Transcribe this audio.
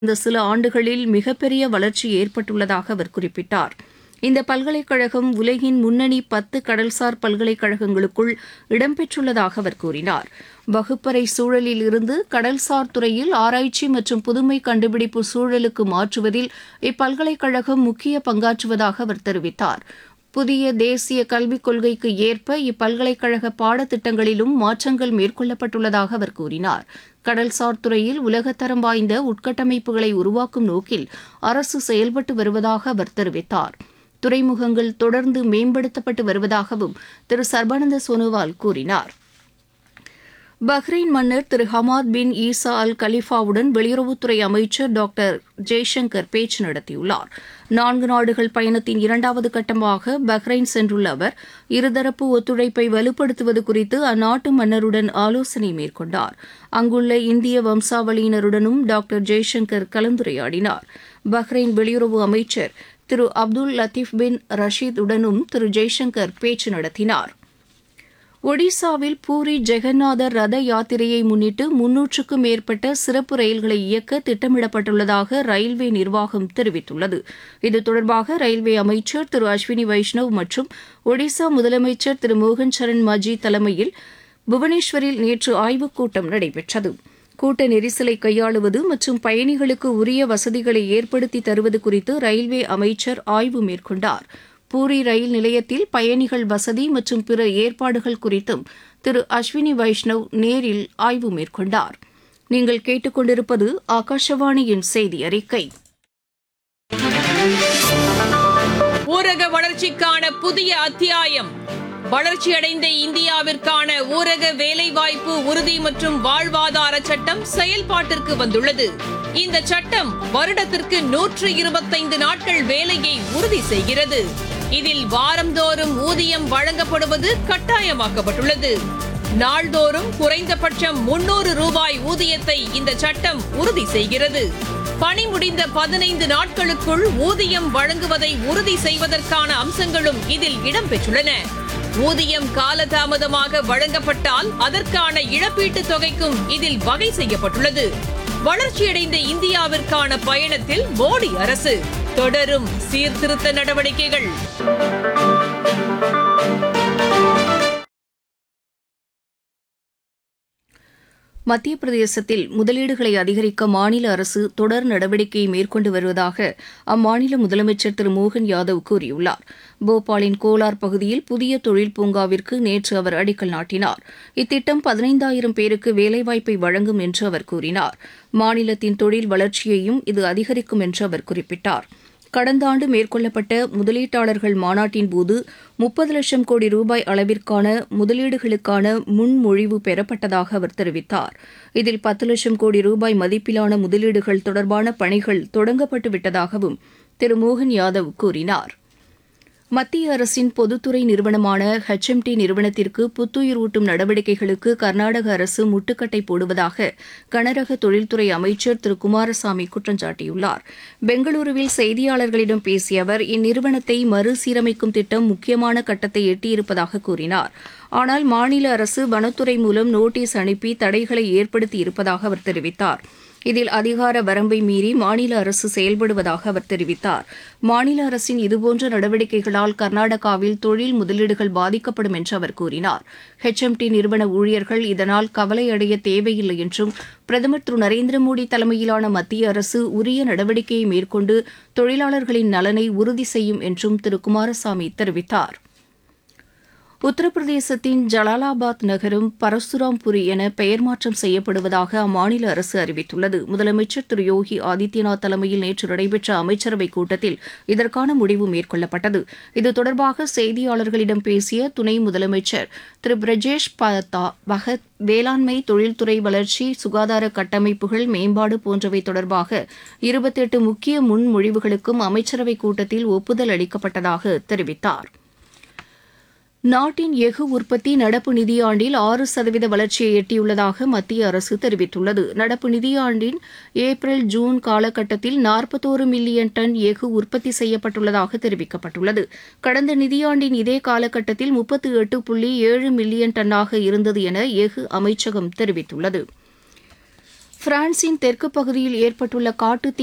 இந்த சில ஆண்டுகளில் மிகப்பெரிய வளர்ச்சி ஏற்பட்டுள்ளதாக அவர் குறிப்பிட்டார் இந்த பல்கலைக்கழகம் உலகின் முன்னணி பத்து கடல்சார் பல்கலைக்கழகங்களுக்குள் இடம்பெற்றுள்ளதாக அவர் கூறினார் வகுப்பறை சூழலில் இருந்து கடல்சார் துறையில் ஆராய்ச்சி மற்றும் புதுமை கண்டுபிடிப்பு சூழலுக்கு மாற்றுவதில் இப்பல்கலைக்கழகம் முக்கிய பங்காற்றுவதாக அவர் தெரிவித்தார் புதிய தேசிய கல்விக் கொள்கைக்கு ஏற்ப இப்பல்கலைக்கழக பாடத்திட்டங்களிலும் மாற்றங்கள் மேற்கொள்ளப்பட்டுள்ளதாக அவர் கூறினார் கடல்சார் துறையில் உலகத்தரம் வாய்ந்த உட்கட்டமைப்புகளை உருவாக்கும் நோக்கில் அரசு செயல்பட்டு வருவதாக அவர் தெரிவித்தார் துறைமுகங்கள் தொடர்ந்து மேம்படுத்தப்பட்டு வருவதாகவும் திரு சர்பானந்த சோனோவால் கூறினார் பஹ்ரைன் மன்னர் திரு ஹமாத் பின் ஈசா அல் கலிஃபாவுடன் வெளியுறவுத்துறை அமைச்சர் டாக்டர் ஜெய்சங்கர் பேச்சு நடத்தியுள்ளார் நான்கு நாடுகள் பயணத்தின் இரண்டாவது கட்டமாக பஹ்ரைன் சென்றுள்ள அவர் இருதரப்பு ஒத்துழைப்பை வலுப்படுத்துவது குறித்து அந்நாட்டு மன்னருடன் ஆலோசனை மேற்கொண்டார் அங்குள்ள இந்திய வம்சாவளியினருடனும் டாக்டர் ஜெய்சங்கர் கலந்துரையாடினார் பஹ்ரைன் வெளியுறவு அமைச்சர் திரு அப்துல் லத்தீப் பின் ரஷீத் உடனும் திரு ஜெய்சங்கர் பேச்சு நடத்தினார் ஒடிசாவில் பூரி ஜெகநாதர் ரத யாத்திரையை முன்னிட்டு முன்னூற்றுக்கும் மேற்பட்ட சிறப்பு ரயில்களை இயக்க திட்டமிடப்பட்டுள்ளதாக ரயில்வே நிர்வாகம் தெரிவித்துள்ளது இது தொடர்பாக ரயில்வே அமைச்சர் திரு அஸ்வினி வைஷ்ணவ் மற்றும் ஒடிசா முதலமைச்சர் திரு மோகன் சரண் மஜி தலைமையில் புவனேஸ்வரில் நேற்று ஆய்வுக் கூட்டம் நடைபெற்றது கூட்ட நெரிசலை கையாளுவது மற்றும் பயணிகளுக்கு உரிய வசதிகளை ஏற்படுத்தி தருவது குறித்து ரயில்வே அமைச்சர் ஆய்வு மேற்கொண்டார் பூரி ரயில் நிலையத்தில் பயணிகள் வசதி மற்றும் பிற ஏற்பாடுகள் குறித்தும் திரு அஸ்வினி வைஷ்ணவ் நேரில் ஆய்வு மேற்கொண்டார் நீங்கள் கேட்டுக்கொண்டிருப்பது ஆகாஷவாணியின் செய்தி அறிக்கை ஊரக வளர்ச்சிக்கான புதிய அத்தியாயம் வளர்ச்சியடைந்த இந்தியாவிற்கான ஊரக வேலைவாய்ப்பு உறுதி மற்றும் வாழ்வாதார சட்டம் செயல்பாட்டிற்கு வந்துள்ளது இந்த சட்டம் வருடத்திற்கு நூற்று இருபத்தைந்து நாட்கள் வேலையை உறுதி செய்கிறது இதில் வாரந்தோறும் ஊதியம் வழங்கப்படுவது கட்டாயமாக்கப்பட்டுள்ளது நாள்தோறும் குறைந்தபட்சம் முன்னூறு ரூபாய் ஊதியத்தை இந்த சட்டம் உறுதி செய்கிறது பணி முடிந்த பதினைந்து நாட்களுக்குள் ஊதியம் வழங்குவதை உறுதி செய்வதற்கான அம்சங்களும் இதில் இடம்பெற்றுள்ளன ஊதியம் காலதாமதமாக வழங்கப்பட்டால் அதற்கான இழப்பீட்டுத் தொகைக்கும் இதில் வகை செய்யப்பட்டுள்ளது வளர்ச்சியடைந்த இந்தியாவிற்கான பயணத்தில் மோடி அரசு தொடரும் சீர்திருத்த நடவடிக்கைகள் மத்திய பிரதேசத்தில் முதலீடுகளை அதிகரிக்க மாநில அரசு தொடர் நடவடிக்கையை மேற்கொண்டு வருவதாக அம்மாநில முதலமைச்சர் திரு மோகன் யாதவ் கூறியுள்ளார் போபாலின் கோலார் பகுதியில் புதிய தொழில் பூங்காவிற்கு நேற்று அவர் அடிக்கல் நாட்டினார் இத்திட்டம் பதினைந்தாயிரம் பேருக்கு வேலைவாய்ப்பை வழங்கும் என்று அவர் கூறினார் மாநிலத்தின் தொழில் வளர்ச்சியையும் இது அதிகரிக்கும் என்று அவர் குறிப்பிட்டார் கடந்த ஆண்டு மேற்கொள்ளப்பட்ட முதலீட்டாளர்கள் மாநாட்டின் போது முப்பது லட்சம் கோடி ரூபாய் அளவிற்கான முதலீடுகளுக்கான முன்மொழிவு பெறப்பட்டதாக அவர் தெரிவித்தார் இதில் பத்து லட்சம் கோடி ரூபாய் மதிப்பிலான முதலீடுகள் தொடர்பான பணிகள் தொடங்கப்பட்டு விட்டதாகவும் திரு மோகன் யாதவ் கூறினார் மத்திய அரசின் பொதுத்துறை நிறுவனமான ஹெச்எம்டி நிறுவனத்திற்கு புத்துயிர் ஊட்டும் நடவடிக்கைகளுக்கு கர்நாடக அரசு முட்டுக்கட்டை போடுவதாக கனரக தொழில்துறை அமைச்சர் திரு குமாரசாமி குற்றம் சாட்டியுள்ளார் பெங்களூருவில் செய்தியாளர்களிடம் பேசிய அவர் இந்நிறுவனத்தை மறுசீரமைக்கும் திட்டம் முக்கியமான கட்டத்தை எட்டியிருப்பதாக கூறினார் ஆனால் மாநில அரசு வனத்துறை மூலம் நோட்டீஸ் அனுப்பி தடைகளை ஏற்படுத்தி இருப்பதாக அவர் தெரிவித்தார் இதில் அதிகார வரம்பை மீறி மாநில அரசு செயல்படுவதாக அவர் தெரிவித்தார் மாநில அரசின் இதுபோன்ற நடவடிக்கைகளால் கர்நாடகாவில் தொழில் முதலீடுகள் பாதிக்கப்படும் என்று அவர் கூறினார் ஹெச்எம்டி நிறுவன ஊழியர்கள் இதனால் கவலையடைய தேவையில்லை என்றும் பிரதமர் திரு நரேந்திர மோடி தலைமையிலான மத்திய அரசு உரிய நடவடிக்கையை மேற்கொண்டு தொழிலாளர்களின் நலனை உறுதி செய்யும் என்றும் திரு குமாரசாமி தெரிவித்தார் உத்தரப்பிரதேசத்தின் ஜலாலாபாத் நகரம் பரசுராம்புரி என பெயர் மாற்றம் செய்யப்படுவதாக அம்மாநில அரசு அறிவித்துள்ளது முதலமைச்சர் திரு யோகி ஆதித்யநாத் தலைமையில் நேற்று நடைபெற்ற அமைச்சரவைக் கூட்டத்தில் இதற்கான முடிவு மேற்கொள்ளப்பட்டது இது தொடர்பாக செய்தியாளர்களிடம் பேசிய துணை முதலமைச்சர் திரு பிரஜேஷ் பதத்தா பகத் வேளாண்மை தொழில்துறை வளர்ச்சி சுகாதார கட்டமைப்புகள் மேம்பாடு போன்றவை தொடர்பாக இருபத்தெட்டு முக்கிய முன்மொழிவுகளுக்கும் அமைச்சரவைக் கூட்டத்தில் ஒப்புதல் அளிக்கப்பட்டதாக தெரிவித்தார் நாட்டின் எஃகு உற்பத்தி நடப்பு நிதியாண்டில் ஆறு சதவீத வளர்ச்சியை எட்டியுள்ளதாக மத்திய அரசு தெரிவித்துள்ளது நடப்பு நிதியாண்டின் ஏப்ரல் ஜூன் காலகட்டத்தில் நாற்பத்தோரு மில்லியன் டன் எஃகு உற்பத்தி செய்யப்பட்டுள்ளதாக தெரிவிக்கப்பட்டுள்ளது கடந்த நிதியாண்டின் இதே காலகட்டத்தில் முப்பத்து எட்டு புள்ளி ஏழு மில்லியன் டன்னாக இருந்தது என எஃகு அமைச்சகம் தெரிவித்துள்ளது பிரான்சின் தெற்கு பகுதியில் ஏற்பட்டுள்ள காட்டுத்தீ